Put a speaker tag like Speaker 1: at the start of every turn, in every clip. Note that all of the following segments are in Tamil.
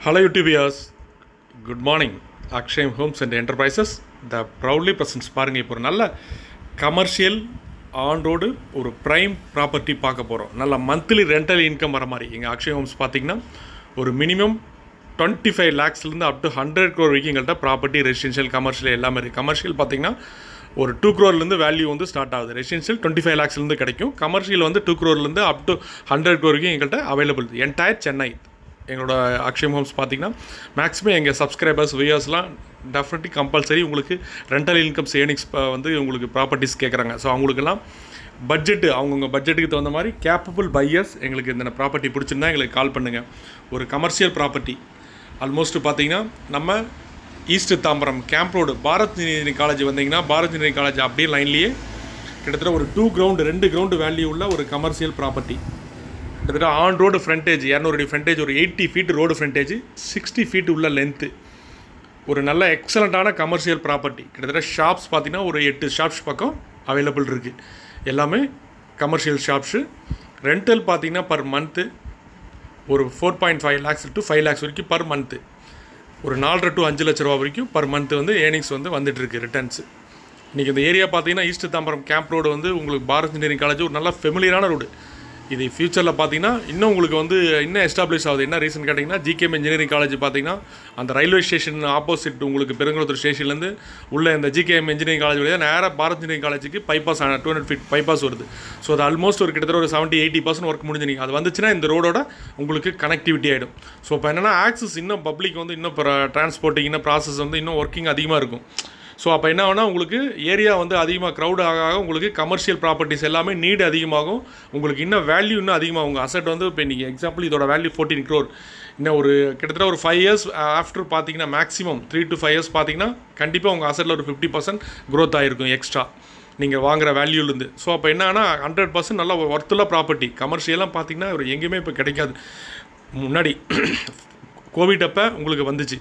Speaker 1: Hello YouTubers, good morning. Akshayam homes and enterprises the proudly presents பாருங்கள் இப்போ ஒரு நல்ல கமர்ஷியல் ஆன் ரோடு ஒரு ப்ரைம் ப்ராப்பர்ட்டி பார்க்க போகிறோம் நல்ல மந்த்லி ரெண்டல் இன்கம் வர மாதிரி எங்கள் அக்ஷய் ஹோம்ஸ் பார்த்தீங்கன்னா ஒரு மினிமம் டுவெண்ட்டி ஃபைவ் லேக்ஸ்லேருந்து அப் டு ஹண்ட்ரட் க்ரோர் வரைக்கும் எங்கள்கிட்ட ப்ராப்பர்ட்டி ரெசிடென்ஷியல் கமர்ஷியல் எல்லாமே இருக்குது கமர்ஷியல் பார்த்தீங்கன்னா ஒரு டூ க்ரோர்லேருந்து வேல்யூ வந்து ஸ்டார்ட் ஆகுது ரெசிடென்ஷியல் டுவெண்ட்டி ஃபைவ் லேக்ஸ்லேருந்து கிடைக்கும் கமர்ஷியல் வந்து டூ க்ரோர்லேருந்து அப் டு ஹண்ட்ரட் க்ரோர் வரைக்கும் எங்கள்கிட்ட அவைலபிள் என்டையர் சென்னை எங்களோட அக்ஷயம் ஹோம்ஸ் பார்த்தீங்கன்னா மேக்ஸிமம் எங்கள் சப்ஸ்கிரைபர்ஸ் வியர்ஸ்லாம் டெஃபினெட்லி கம்பல்சரி உங்களுக்கு ரெண்டல் இன்கம் சேவிங்ஸ் வந்து உங்களுக்கு ப்ராப்பர்ட்டிஸ் கேட்குறாங்க ஸோ அவங்களுக்கெல்லாம் பட்ஜெட்டு அவங்கவுங்க பட்ஜெட்டுக்கு தகுந்த மாதிரி கேப்பபிள் பையர்ஸ் எங்களுக்கு இந்த ப்ராப்பர்ட்டி பிடிச்சிருந்தா எங்களுக்கு கால் பண்ணுங்கள் ஒரு கமர்ஷியல் ப்ராப்பர்ட்டி ஆல்மோஸ்ட் பார்த்தீங்கன்னா நம்ம east Tambaram camp road Bharat engineering college வந்தீங்கன்னா பாரத் இன்ஜினியரிங் காலேஜ் அப்படியே லைன்லேயே கிட்டத்தட்ட ஒரு டூ கிரவுண்டு ரெண்டு கிரவுண்டு வேல்யூ உள்ள ஒரு கமர்ஷியல் ப்ராப்பர்ட்டி கிட்டத்தட்ட ஆன் ரோடு ஃப்ரண்டேஜ் இரநூறு அடி ஃப்ரண்டேஜ் ஒரு eighty feet road frontage sixty feet உள்ள லென்த்து ஒரு நல்ல எக்ஸலண்ட்டான கமர்ஷியல் ப்ராப்பர்ட்டி கிட்டத்தட்ட ஷாப்ஸ் பார்த்தீங்கன்னா ஒரு எட்டு ஷாப்ஸ் பக்கம் அவைலபிள் இருக்குது எல்லாமே கமர்ஷியல் ஷாப்ஸு ரெண்டல் பார்த்தீங்கன்னா பர் மந்த்து ஒரு four point five lakhs to five lakhs வரைக்கும் பர் மந்த்து ஒரு நாலரை டு அஞ்சு லட்ச ரூபா வரைக்கும் பர் மந்த் வந்து ஏர்னிங்ஸ் வந்து வந்துட்டுருக்கு ரிட்டர்ன்ஸு இன்றைக்கி இந்த ஏரியா பார்த்தீங்கன்னா ஈஸ்ட் தாம்பரம் கேம்ப் ரோடு வந்து உங்களுக்கு பாரத் இன்ஜினியரிங் காலேஜ் ஒரு நல்ல ஃபெமிலியரான ரோடு இது ஃபியூச்சரில் பார்த்தீங்கன்னா இன்னும் உங்களுக்கு வந்து இன்னும் எஸ்டாப்ளிஷ் ஆகுது என்ன ரீசன் கேட்டிங்கன்னா ஜிகேஎம் இன்ஜினியரிங் காலேஜ் பார்த்தீங்கன்னா அந்த ரயில்வே ஸ்டேஷன் ஆப்போசிட் உங்களுக்கு பெருங்குளத்தூர் ஸ்டேஷன்லேருந்து உள்ள இந்த ஜிகேஎம் இன்ஜினியரிங் காலேஜ் வழியாக நேராக பாரத் இன்ஜினியரிங் காலேஜுக்கு bypass two hundred feet bypass வருது ஸோ அது ஆல்மோஸ்ட் ஒரு கிட்டத்தட்ட ஒரு செவன்ட்டி எயிட்டி பர்சன்ட் ஒர்க் முடிஞ்சுனீங்க அது வந்துச்சுன்னா இந்த ரோடோட உங்களுக்கு கனெக்டிவிட்டி ஆகிடும் ஸோ இப்போ என்னென்னா ஆக்சஸ் இன்னும் பப்ளிக் வந்து இன்னும் டிரான்ஸ்போர்ட்டிங் இன்னும் ப்ராசஸ் வந்து இன்னும் ஒர்க்கிங் அதிகமாக இருக்கும் ஸோ அப்போ என்ன ஆகுனா உங்களுக்கு ஏரியா வந்து அதிகமாக க்ரௌட் ஆக ஆக உங்களுக்கு கமர்ஷியல் ப்ராப்பர்ட்டிஸ் எல்லாமே நீடு அதிகமாகும் உங்களுக்கு இன்னும் வேல்யூ இன்னும் அதிகமாகும் உங்கள் அசட் வந்து இப்போ நீங்கள் எக்ஸாம்பிள் இதோட வேல்யூ ஃபோர்டீன் க்ரோர் இன்னும் ஒரு கிட்டத்தட்ட ஒரு ஃபைவ் இயர்ஸ் ஆஃப்டர் பார்த்தீங்கன்னா maximum three to five years பார்த்தீங்கன்னா கண்டிப்பாக உங்கள் அசட்டில் ஒரு ஃபிஃப்டி பர்சன்ட் க்ரோத் ஆகிருக்கும் எக்ஸ்ட்ரா நீங்கள் வாங்குற வேல்யூலேருந்து ஸோ அப்போ என்னன்னா ஹண்ட்ரட் பர்சன்ட் நல்லா ஒர்த்துள்ள ப்ராப்பர்ட்டி கமர்ஷியலாக பார்த்தீங்கன்னா ஒரு எங்கேயுமே இப்போ கிடைக்காது முன்னாடி கோவிட் அப்போ உங்களுக்கு வந்துச்சு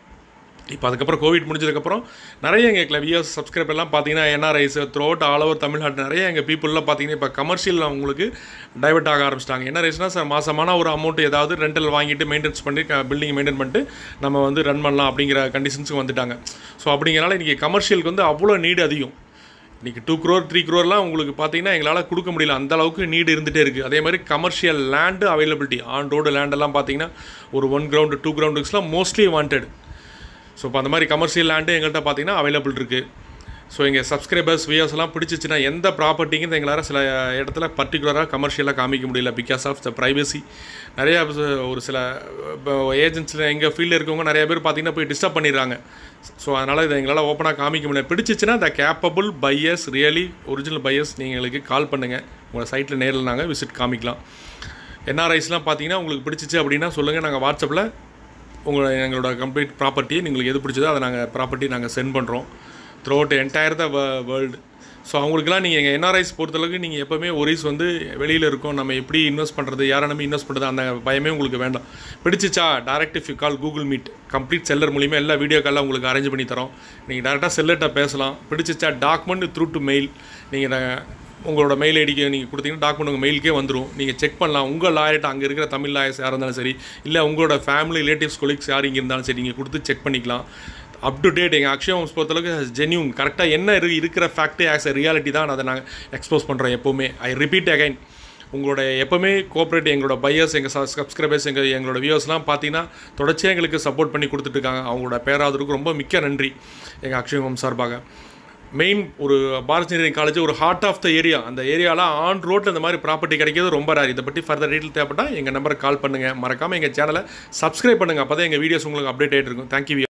Speaker 1: இப்போ அதுக்கப்புறம் கோவிட் முடிஞ்சதுக்கப்புறம் நிறைய எங்கள் கிளவியர்ஸ் சப்ஸ்கிரைப் எல்லாம் பார்த்தீங்கன்னா NRIs throughout all over Tamil Nadu நிறைய எங்கள் பீப்புளெலாம் பார்த்தீங்கன்னா இப்போ கமர்ஷியல் அவங்களுக்கு டைவர்ட் ஆக ஆரம்பிச்சிட்டாங்க என்ன ரீசனா சார் மாதமான ஒரு அமௌண்ட் ஏதாவது ரெண்டல் வாங்கிட்டு மெயின்டெனன்ஸ் பண்ணி பில்டிங் மெயின்டைன் பண்ணிட்டு நம்ம வந்து ரன் பண்ணலாம் அப்படிங்கிற கண்டிஷன்ஸுக்கு வந்துட்டாங்க ஸோ அப்படிங்கிறனால இன்றைக்கி கமர்ஷியலுக்கு வந்து அவ்வளோ நீடு அதிகம் இன்றைக்கி டூ க்ரோர் த்ரீ க்ரோர்லாம் உங்களுக்கு பார்த்தீங்கன்னா எங்களால் கொடுக்க முடியல அந்த அளவுக்கு நீடு இருந்துகிட்டே இருக்குது அதே மாதிரி commercial land availability on road லேண்டெல்லாம் பார்த்தீங்கன்னா ஒரு ஒன் கிரவுண்டு டூ கிரவுண்டுஸ்லாம் மோஸ்ட்லி வாண்டட் ஸோ இப்போ அந்த மாதிரி கமர்ஷியல் லேண்டு எங்கள்கிட்ட பார்த்தீங்கன்னா அவைலபிள் இருக்குது ஸோ எங்கள் சப்ஸ்கிரைபர்ஸ் வியூஸ் எல்லாம் பிடிச்சிச்சுன்னா எந்த ப்ராப்பர்ட்டிங்கும் எங்களால் சில இடத்துல பர்டிகுலராக கமர்ஷியலாக காமிக்க முடியல பிகாஸ் ஆஃப் த ப்ரைவசி நிறையா ஒரு சில ஏஜென்ட்ஸில் எங்கள் ஃபீல்டில் இருக்கவங்க நிறைய பேர் பார்த்தீங்கன்னா போய் டிஸ்டர்ப் பண்ணிடுறாங்க ஸோ அதனால் இதை எங்களால் ஓப்பனாக காமிக்க முடியல பிடிச்சிச்சுன்னா the capable buyers really original buyers நீங்கள் எங்களுக்கு கால் பண்ணுங்கள் உங்களை சைட்டில் நேரில் நாங்கள் விசிட் காமிக்கலாம் என்ஆர்ஐஸ்லாம் பார்த்தீங்கன்னா உங்களுக்கு பிடிச்சிச்சு அப்படின்னா சொல்லுங்கள் நாங்கள் வாட்ஸ்அப்பில் உங்களோட எங்களோட கம்ப்ளீட் ப்ராப்பர்ட்டியை உங்களுக்கு எது பிடிச்சதோ அதை நாங்கள் ப்ராப்பர்ட்டி நாங்கள் சென்ட் பண்ணுறோம் throughout entire the world so அவங்களுக்குலாம் நீங்கள் எங்கள் என்ஆர்ஐஸ் பொறுத்தளவுக்கு நீங்கள் எப்போவுமே ஒரிஸ் வந்து வெளியில் இருக்கோம் நம்ம எப்படி இன்வெஸ்ட் பண்ணுறது யாரை நம்பி இன்வெஸ்ட் பண்ணுறது அந்த பயமே உங்களுக்கு வேண்டாம் பிடிச்சிச்சா direct if you call Google Meet complete seller மூலியமாக எல்லா வீடியோ காலில் உங்களுக்கு அரேஞ்ச் பண்ணி தரோம் நீங்கள் டேரெக்டாக செல்லர்கிட்ட பேசலாம் பிடிச்சிச்சா டாக்குமெண்ட் த்ரூ டு மெயில் நீங்கள் உங்களோட மெயில் ஐடிக்கு நீங்கள் கொடுத்தீங்கன்னா டாக்குமெண்ட் உங்கள் மெயிலுக்கே வந்துடும் நீங்கள் செக் பண்ணலாம் உங்கள் லாயர்கிட்ட அங்கே இருக்கிற தமிழ் லாயர்ஸ் யாராக இருந்தாலும் சரி இல்லை உங்களோட ஃபேமிலி ரிலேட்டிவ்ஸ் கொலீக்ஸ் யார் இங்கே இருந்தாலும் சரி நீங்கள் கொடுத்து செக் பண்ணிக்கலாம் அப் டு டேட் எங்கள் அக்ஷய ஹோம்ஸ் பொறுத்தளவுக்கு ஜென்யூன் கரெக்டாக என்ன இரு இருக்கிற ஃபேக்ட்டு ஆஸ் எ ரியாலிட்டி தான் அதை நாங்கள் எக்ஸ்போஸ் பண்ணுறோம் எப்போவுமே ஐ ரிப்பீட் அகைன் உங்களோட எப்போவுமே கோஆப்ரேட் எங்களோட பையர்ஸ் எங்கள் சப்ஸ்கிரைபர்ஸ் எங்கள் எங்களோட வியூவர்ஸ்லாம் பார்த்தீங்கன்னா தொடர்ச்சியாக எங்களுக்கு சப்போர்ட் பண்ணி கொடுத்துட்ருக்காங்க அவங்களோட பேராதருக்கு ரொம்ப மிக்க நன்றி எங்கள் அக்ஷய ஹோம் சார்பாக மெயின் ஒரு பாரத் இன்ஜினியரிங் காலேஜ் ஒரு ஹார்ட் ஆஃப் த ஏரியா அந்த ஏரியாவில் ஆன் ரோட்டில் இந்த மாதிரி ப்ராப்பர்ட்டி கிடைக்கிறது ரொம்ப ரேர் இதை பற்றி ஃபர்தர் டீட்டெயில் தேவைப்பட்டால் எங்கள் நம்பருக்கு கால் பண்ணுங்கள் மறக்காமல் எங்கள் சேனலை சப்ஸ்கிரைப் பண்ணுங்கள் அப்போ தான் எங்கள் வீடியோஸ் உங்களுக்கு அப்டேட் ஆகிட்டு இருக்கும் தேங்க்யூ